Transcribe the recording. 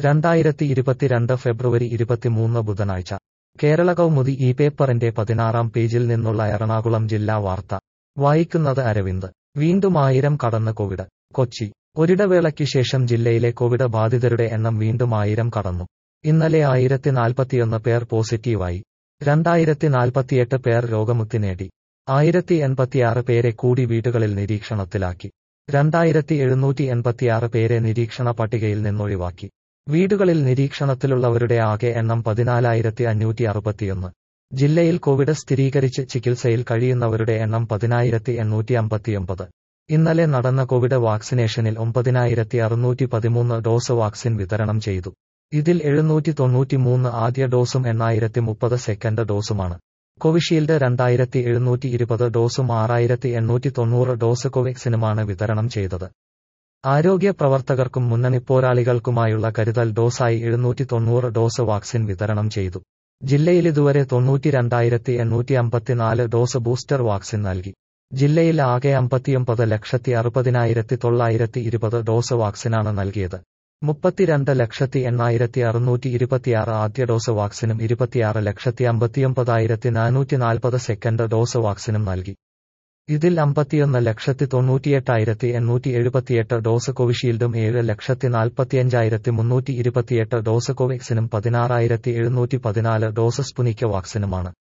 രണ്ടായിരത്തി ഇരുപത്തിരണ്ട് ഫെബ്രുവരി ഇരുപത്തിമൂന്ന് ബുധനാഴ്ച കേരള കൗമുദി ഈ പേപ്പറിന്റെ പതിനാറാം പേജിൽ നിന്നുള്ള എറണാകുളം ജില്ലാ വാർത്ത വായിക്കുന്നത് അരവിന്ദ് വീണ്ടും ആയിരം കടന്ന് കോവിഡ് കൊച്ചി ഒരിടവേളയ്ക്ക് ശേഷം ജില്ലയിലെ കോവിഡ് ബാധിതരുടെ എണ്ണം വീണ്ടും ആയിരം കടന്നു ഇന്നലെ ആയിരത്തി നാൽപ്പത്തിയൊന്ന് പേർ പോസിറ്റീവായി രണ്ടായിരത്തി നാൽപ്പത്തിയെട്ട് പേർ രോഗമുക്തി നേടി ആയിരത്തി എൺപത്തിയാറ് പേരെ കൂടി വീടുകളിൽ നിരീക്ഷണത്തിലാക്കി രണ്ടായിരത്തി എഴുന്നൂറ്റി എൺപത്തിയാറ് പേരെ നിരീക്ഷണ പട്ടികയിൽ നിന്നൊഴിവാക്കി വീടുകളിൽ നിരീക്ഷണത്തിലുള്ളവരുടെ ആകെ എണ്ണം പതിനാലായിരത്തി അഞ്ഞൂറ്റി അറുപത്തിയൊന്ന് ജില്ലയിൽ കോവിഡ് സ്ഥിരീകരിച്ച് ചികിത്സയിൽ കഴിയുന്നവരുടെ എണ്ണം പതിനായിരത്തി എണ്ണൂറ്റി അമ്പത്തിയൊമ്പത് ഇന്നലെ നടന്ന കോവിഡ് വാക്സിനേഷനിൽ ഒമ്പതിനായിരത്തി അറുന്നൂറ്റി പതിമൂന്ന് ഡോസ് വാക്സിൻ വിതരണം ചെയ്തു ഇതിൽ എഴുന്നൂറ്റി തൊണ്ണൂറ്റിമൂന്ന് ആദ്യ ഡോസും എണ്ണായിരത്തി മുപ്പത് സെക്കൻഡ് ഡോസുമാണ് കോവിഷീൽഡ് രണ്ടായിരത്തി എഴുന്നൂറ്റി ഇരുപത് ഡോസും ആറായിരത്തി എണ്ണൂറ്റി തൊണ്ണൂറ് ഡോസ് കോവാക്സിനുമാണ് വിതരണം ചെയ്തത് ആരോഗ്യ പ്രവർത്തകർക്കും മുന്നണിപ്പോരാളികൾക്കുമായുള്ള കരുതൽ ഡോസായി എഴുന്നൂറ്റി തൊണ്ണൂറ് ഡോസ് വാക്സിൻ വിതരണം ചെയ്തു ജില്ലയിൽ ഇതുവരെ തൊണ്ണൂറ്റി രണ്ടായിരത്തി എണ്ണൂറ്റി അമ്പത്തിനാല് ഡോസ് ബൂസ്റ്റർ വാക്സിൻ നൽകി ജില്ലയിൽ ആകെ അമ്പത്തിയൊമ്പത് ലക്ഷത്തി അറുപതിനായിരത്തി തൊള്ളായിരത്തി ഇരുപത് ഡോസ് വാക്സിനാണ് നൽകിയത് മുപ്പത്തിരണ്ട് ലക്ഷത്തി എണ്ണായിരത്തി അറുന്നൂറ്റി ഇരുപത്തിയാറ് ആദ്യ ഡോസ് വാക്സിനും ഇരുപത്തിയാറ് ലക്ഷത്തി അമ്പത്തിയൊമ്പതായിരത്തി നാനൂറ്റി നാൽപ്പത് സെക്കൻഡ് ഡോസ് വാക്സിനും നൽകി ഇതിൽ അമ്പത്തിയൊന്ന് ലക്ഷത്തി തൊണ്ണൂറ്റിയെട്ടായിരത്തി എണ്ണൂറ്റി എഴുപത്തിയെട്ട് ഡോസ് കോവിഷീൽഡും ഏഴ് ലക്ഷത്തി നാൽപ്പത്തിയഞ്ചായിരത്തി മുന്നൂറ്റി ഇരുപത്തിയെട്ട് ഡോസ് കോവാക്സിനും പതിനാറായിരത്തി എഴുന്നൂറ്റി പതിനാല് ഡോസ് സ്പുനിക്ക വാക്സിനുമാണ്